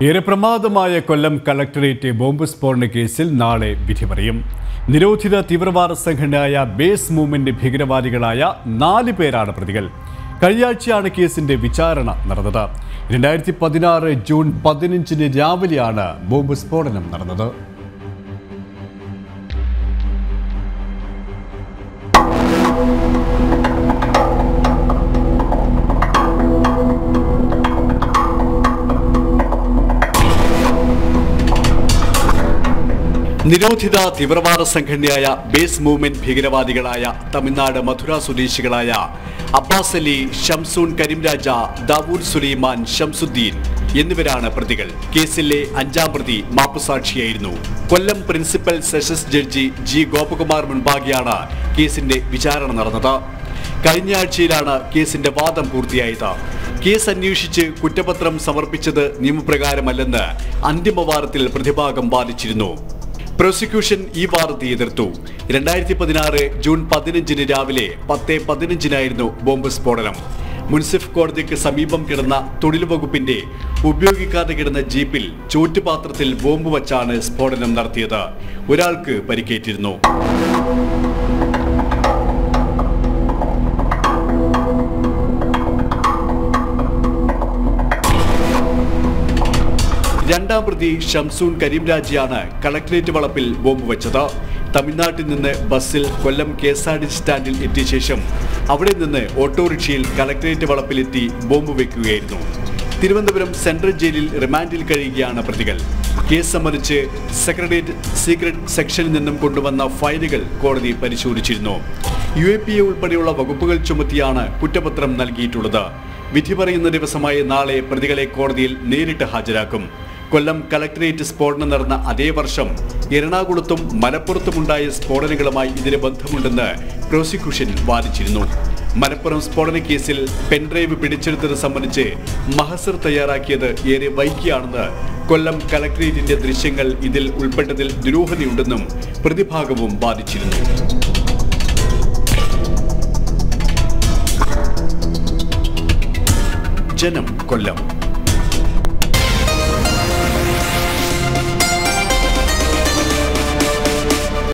ഏറെ പ്രമാദമായ കൊല്ലം collectorate bomb സ്ഫോടന കേസിൽ നാളെ വിധി പറയും നിരോധിത തീവ്രവാദ സംഘടനയായ ബേസ് മൂവ്മെന്റ് ഭീകരവാദികളായ നാല് പേരാണ് പ്രതികൾ കഴിഞ്ഞയാഴ്ചയാണ് കേസിന്റെ വിചാരണ നടന്നത് രണ്ടായിരത്തി പതിനാറ് ജൂൺ പതിനഞ്ചിന് രാവിലെയാണ് ബോംബ് സ്ഫോടനം നടന്നത് നിരോധിത തീവ്രവാദ സംഘടനയായ ബേസ് മൂവ്മെന്റ് ഭീകരവാദികളായ തമിഴ്നാട് മധുര സ്വദേശികളായ അബ്ബാസ് അലി ഷംസൂൺ കരീംരാജ ദാവൂദ് സുലൈമാൻ ഷംസുദ്ദീൻ എന്നിവരാണ് പ്രതികൾ കേസിലെ അഞ്ചാം പ്രതി മാപ്പുസാക്ഷിയായിരുന്നു Kollam principal sessions judge G Gopakumar മുൻപാകെയാണ് കേസിന്റെ വിചാരണ നടന്നത് കഴിഞ്ഞ ആഴ്ചയിലാണ് കേസിന്റെ വാദം പൂർത്തിയായത് കേസ് അന്വേഷിച്ച് കുറ്റപത്രം സമർപ്പിച്ചത് നിയമപ്രകാരമല്ലെന്ന് അന്തിമവാദത്തിൽ പ്രതിഭാഗം വാദിച്ചിരുന്നു പ്രോസിക്യൂഷൻ ഈ വാദത്തെ എതിർത്തു രണ്ടായിരത്തി പതിനാറ് ജൂൺ പതിനഞ്ചിന് രാവിലെ പത്ത് പതിനഞ്ചിനായിരുന്നു ബോംബ് സ്ഫോടനം മുൻസിഫ് കോടതിക്ക് സമീപം കിടന്ന തൊഴിൽ വകുപ്പിന്റെ ഉപയോഗിക്കാതെ കിടന്ന ജീപ്പിൽ ചോറ്റുപാത്രത്തിൽ ബോംബ് വച്ചാണ് സ്ഫോടനം നടത്തിയത് ഒരാൾക്ക് പരിക്കേറ്റിരുന്നു രണ്ടാം പ്രതി ഷംസൂൺ കരീംരാജിയാണ് കളക്ടറേറ്റ് വളപ്പിൽ ബോംബ് വെച്ചത് തമിഴ്നാട്ടിൽ നിന്ന് ബസ്സിൽ Kollam K S R T C സ്റ്റാൻഡിൽ എത്തിയ ശേഷം അവിടെ നിന്ന് ഓട്ടോറിക്ഷയിൽ കളക്ടറേറ്റ് വളപ്പിലെത്തി ബോംബ് വെക്കുകയായിരുന്നു തിരുവനന്തപുരം സെൻട്രൽ ജയിലിൽ റിമാൻഡിൽ കഴിയുകയാണ് പ്രതികൾ കേസ് സംബന്ധിച്ച് സെക്രട്ടേറിയറ്റ് സീക്രട്ട് സെക്ഷനിൽ നിന്നും കൊണ്ടുവന്ന ഫയലുകൾ കോടതി പരിശോധിച്ചിരുന്നു യു എ പി എ ഉൾപ്പെടെയുള്ള വകുപ്പുകൾ ചുമത്തിയാണ് കുറ്റപത്രം നൽകിയിട്ടുള്ളത് വിധി പറയുന്ന ദിവസമായ നാളെ പ്രതികളെ കോടതിയിൽ നേരിട്ട് ഹാജരാക്കും കൊല്ലം കളക്ടറേറ്റ് സ്ഫോടനം നടന്ന അതേ വർഷം എറണാകുളത്തും മലപ്പുറത്തുമുണ്ടായ സ്ഫോടനങ്ങളുമായി ഇതിന് ബന്ധമുണ്ടെന്ന് പ്രോസിക്യൂഷൻ വാദിച്ചിരുന്നു മലപ്പുറം സ്ഫോടന കേസിൽ പെൻഡ്രൈവ് പിടിച്ചെടുത്തത് സംബന്ധിച്ച് മഹസർ തയ്യാറാക്കിയത് ഏറെ വൈകിയാണെന്ന് കൊല്ലം കളക്ടറേറ്റിന്റെ ദൃശ്യങ്ങൾ ഇതിൽ ഉൾപ്പെട്ടതിൽ ദുരൂഹതയുണ്ടെന്നും പ്രതിഭാഗവും വാദിച്ചിരുന്നു ജനം കൊല്ലം